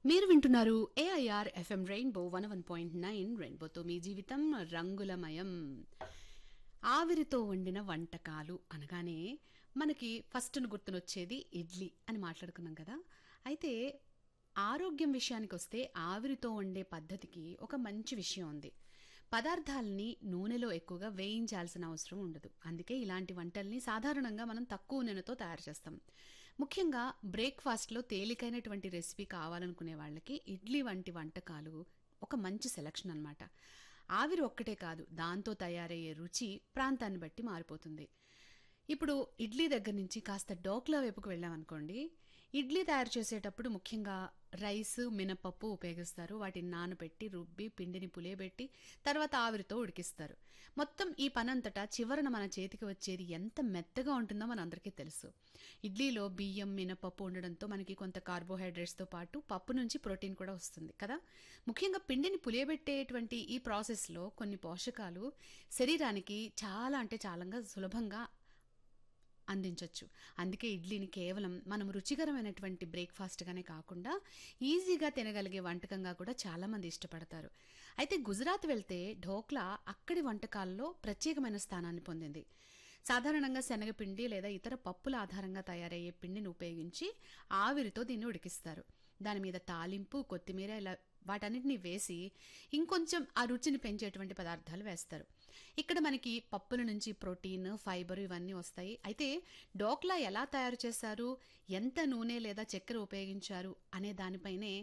మీరు వింటున్నారు AIR FM rainbow one one point nine రెయిన్బోతో మీ జీవితం రంగులమయం ఆవిరితో వండిన వంటకాలు అనగానే మనకి ఫస్ట్ గుర్తునొచ్చేది ఇడ్లీ అని మాట్లాడుకున్నాం కదా అయితే ఆరోగ్యం విషయానికి వస్తే ఆవిరితో వండే పద్ధతికి ఒక మంచి విషయం ఉంది పదార్థాలని నూనెలో ఎక్కువగా వేయించాల్సిన అవసరం ఉండదు అందుకే ఇలాంటి వంటల్ని సాధారణంగా మనం తక్కువ నూనెతో తయారు చేస్తాం ముఖ్యంగా బ్రేక్ఫాస్ట్లో తేలికైనటువంటి రెసిపీ కావాలనుకునే వాళ్ళకి ఇడ్లీ వంటి వంటకాలు ఒక మంచి సెలక్షన్ అన్నమాట ఆవిరి ఒక్కటే కాదు దాంతో తయారయ్యే రుచి ప్రాంతాన్ని బట్టి మారిపోతుంది ఇప్పుడు ఇడ్లీ దగ్గర నుంచి కాస్త డోక్లా వైపుకు వెళ్ళామనుకోండి ఇడ్లీ తయారు చేసేటప్పుడు ముఖ్యంగా రైస్ మినపప్పు ఉపయోగిస్తారు వాటిని నానబెట్టి రుబ్బి పిండిని పులియబెట్టి తర్వాత ఆవిరితో ఉడికిస్తారు మొత్తం ఈ పనంతటా చివరన మన చేతికి వచ్చేది ఎంత మెత్తగా ఉంటుందో మనందరికీ తెలుసు ఇడ్లీలో బియ్యం మినపప్పు ఉండడంతో మనకి కొంత కార్బోహైడ్రేట్స్తో పాటు పప్పు నుంచి ప్రోటీన్ కూడా వస్తుంది కదా ముఖ్యంగా పిండిని పులియబెట్టేటువంటి ఈ ప్రాసెస్లో కొన్ని పోషకాలు శరీరానికి చాలా అంటే చాలా సులభంగా అందించవచ్చు అందుకే ఇడ్లీని కేవలం మనం రుచికరమైనటువంటి బ్రేక్ఫాస్ట్గానే కాకుండా ఈజీగా తినగలిగే వంటకంగా కూడా చాలామంది ఇష్టపడతారు అయితే గుజరాత్ వెళ్తే ఢోక్లా అక్కడి వంటకాల్లో ప్రత్యేకమైన స్థానాన్ని పొందింది సాధారణంగా శనగపిండి లేదా ఇతర పప్పుల ఆధారంగా తయారయ్యే పిండిని ఉపయోగించి ఆవిరితో దీన్ని ఉడికిస్తారు దాని మీద తాలింపు కొత్తిమీర ఇలా వాటన్నిటిని వేసి ఇంకొంచెం ఆ రుచిని పెంచేటువంటి పదార్థాలు వేస్తారు ఇక్కడ మనకి పప్పుల నుంచి ప్రోటీన్ ఫైబర్ ఇవన్నీ వస్తాయి అయితే డోక్లా ఎలా తయారు చేశారు ఎంత నూనె లేదా చక్కెర ఉపయోగించారు అనే దానిపైనే